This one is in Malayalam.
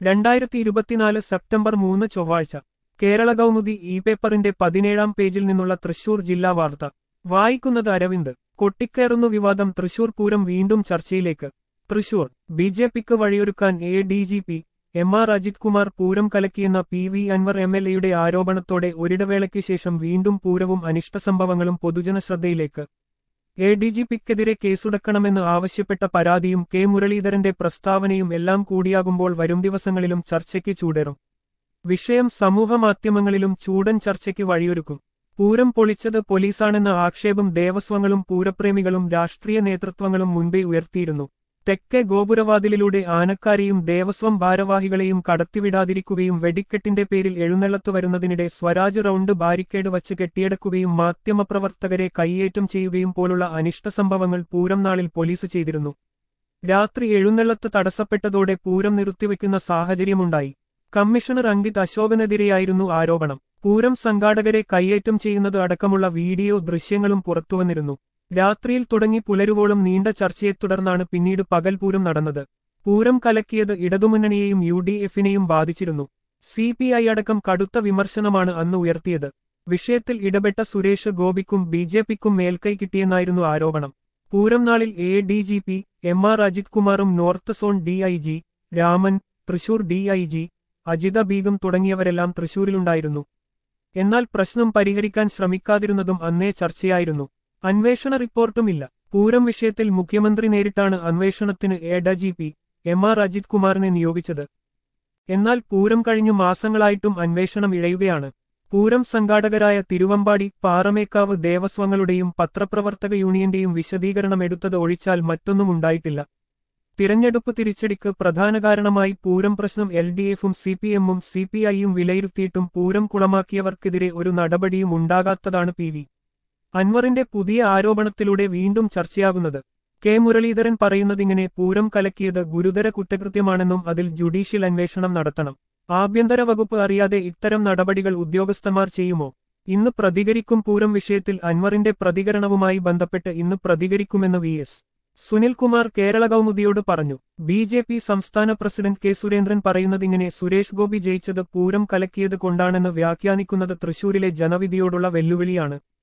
രണ്ടായിരത്തി ഇരുപത്തിനാല് സെപ്റ്റംബർ മൂന്ന് ചൊവ്വാഴ്ച കേരള കൗമുദി ഇ പേപ്പറിന്റെ പതിനേഴാം പേജിൽ നിന്നുള്ള തൃശൂർ ജില്ലാ വാർത്ത വായിക്കുന്നത് അരവിന്ദ് കൊട്ടിക്കയറുന്നു വിവാദം തൃശൂർ പൂരം വീണ്ടും ചർച്ചയിലേക്ക് തൃശൂർ ബി ജെ പിക്ക് വഴിയൊരുക്കാൻ A D G P M R Ajith Kumar Pooram കലക്കിയെന്ന P V Anvar M L എയുടെ ആരോപണത്തോടെ ഒരിടവേളയ്ക്ക് ശേഷം വീണ്ടും പൂരവും അനിഷ്ട സംഭവങ്ങളും പൊതുജന ശ്രദ്ധയിലേക്ക് എ ഡി ജി പിക്കെതിരെ കേസുടക്കണമെന്ന് ആവശ്യപ്പെട്ട പരാതിയും കെ മുരളീധരന്റെ പ്രസ്താവനയും എല്ലാം കൂടിയാകുമ്പോൾ വരും ദിവസങ്ങളിലും ചർച്ചയ്ക്ക് ചൂടേറും വിഷയം സമൂഹമാധ്യമങ്ങളിലും ചൂടൻ ചർച്ചയ്ക്ക് വഴിയൊരുക്കും പൂരം പൊളിച്ചത് പോലീസാണെന്ന ആക്ഷേപം ദേവസ്വങ്ങളും പൂരപ്രേമികളും രാഷ്ട്രീയ നേതൃത്വങ്ങളും മുൻപേ ഉയർത്തിയിരുന്നു തെക്കേ ഗോപുരവാതിലിലൂടെ ആനക്കാരെയും ദേവസ്വം ഭാരവാഹികളെയും കടത്തിവിടാതിരിക്കുകയും വെടിക്കെട്ടിന്റെ പേരിൽ എഴുന്നള്ളത്തു വരുന്നതിനിടെ സ്വരാജ് റൗണ്ട് ബാരിക്കേഡ് വച്ച് കെട്ടിയടക്കുകയും മാധ്യമപ്രവർത്തകരെ കൈയേറ്റം ചെയ്യുകയും പോലുള്ള അനിഷ്ട സംഭവങ്ങൾ പൂരം നാളിൽ പോലീസ് ചെയ്തിരുന്നു രാത്രി എഴുന്നള്ളത്ത് തടസ്സപ്പെട്ടതോടെ പൂരം നിർത്തിവെക്കുന്ന സാഹചര്യമുണ്ടായി കമ്മീഷണർ അങ്കിത് അശോകനെതിരെയായിരുന്നു ആരോപണം പൂരം സംഘാടകരെ കൈയേറ്റം ചെയ്യുന്നത് അടക്കമുള്ള വീഡിയോ ദൃശ്യങ്ങളും പുറത്തുവന്നിരുന്നു രാത്രിയിൽ തുടങ്ങി പുലരുവോളം നീണ്ട ചർച്ചയെ തുടർന്നാണ് പിന്നീട് പകൽ പൂരം നടന്നത് പൂരം കലക്കിയത് ഇടതുമുന്നണിയെയും യു ഡി എഫിനെയും ബാധിച്ചിരുന്നു സി പി ഐ അടക്കം കടുത്ത വിമർശനമാണ് അന്ന് ഉയർത്തിയത് വിഷയത്തിൽ ഇടപെട്ട സുരേഷ് ഗോപിക്കും ബി ജെ പിക്കും മേൽക്കൈ കിട്ടിയെന്നായിരുന്നു ആരോപണം പൂരം നാളിൽ A D G P M R Ajith കുമാറും north zone D I G Raman Thrissur D I G Ajitha Begum തുടങ്ങിയവരെല്ലാം തൃശൂരിലുണ്ടായിരുന്നു എന്നാൽ പ്രശ്നം പരിഹരിക്കാൻ ശ്രമിക്കാതിരുന്നതും അന്നേ ചർച്ചയായിരുന്നു അന്വേഷണ റിപ്പോർട്ടുമില്ല പൂരം വിഷയത്തിൽ മുഖ്യമന്ത്രി നേരിട്ടാണ് അന്വേഷണത്തിന് A D G P M R Ajith കുമാറിനെ നിയോഗിച്ചത് എന്നാൽ പൂരം കഴിഞ്ഞു മാസങ്ങളായിട്ടും അന്വേഷണം ഇഴയുകയാണ് പൂരം സംഘാടകരായ തിരുവമ്പാടി പാറമേക്കാവ് ദേവസ്വങ്ങളുടെയും പത്രപ്രവർത്തക യൂണിയന്റെയും വിശദീകരണം എടുത്തത് ഒഴിച്ചാൽ മറ്റൊന്നും ഉണ്ടായിട്ടില്ല തിരഞ്ഞെടുപ്പ് തിരിച്ചടിക്ക് പ്രധാന കാരണമായി പൂരം പ്രശ്നം എൽ ഡി എഫും സി പി എമ്മും സി പി ഐയും വിലയിരുത്തിയിട്ടും പൂരം കുളമാക്കിയവർക്കെതിരെ ഒരു നടപടിയും ഉണ്ടാകാത്തതാണ് പി വി അൻവറിന്റെ പുതിയ ആരോപണത്തിലൂടെ വീണ്ടും ചർച്ചയാകുന്നത് കെ മുരളീധരൻ പറയുന്നതിങ്ങനെ പൂരം കലക്കിയത് ഗുരുതര കുറ്റകൃത്യമാണെന്നും അതിൽ ജുഡീഷ്യൽ അന്വേഷണം നടത്തണം ആഭ്യന്തര വകുപ്പ് അറിയാതെ ഇത്തരം നടപടികൾ ഉദ്യോഗസ്ഥന്മാർ ചെയ്യുമോ ഇന്ന് പ്രതികരിക്കും പൂരം വിഷയത്തിൽ അൻവറിന്റെ പ്രതികരണവുമായി ബന്ധപ്പെട്ട് ഇന്ന് പ്രതികരിക്കുമെന്ന് വി എസ് സുനിൽകുമാർ കേരള കൗമുദിയോട് പറഞ്ഞു ബി ജെ പി സംസ്ഥാന പ്രസിഡന്റ് കെ സുരേന്ദ്രൻ പറയുന്നതിങ്ങനെ സുരേഷ് ഗോപി ജയിച്ചത് പൂരം കലക്കിയത് കൊണ്ടാണെന്ന് വ്യാഖ്യാനിക്കുന്നത് തൃശൂരിലെ ജനവിധിയോടുള്ള വെല്ലുവിളിയാണ്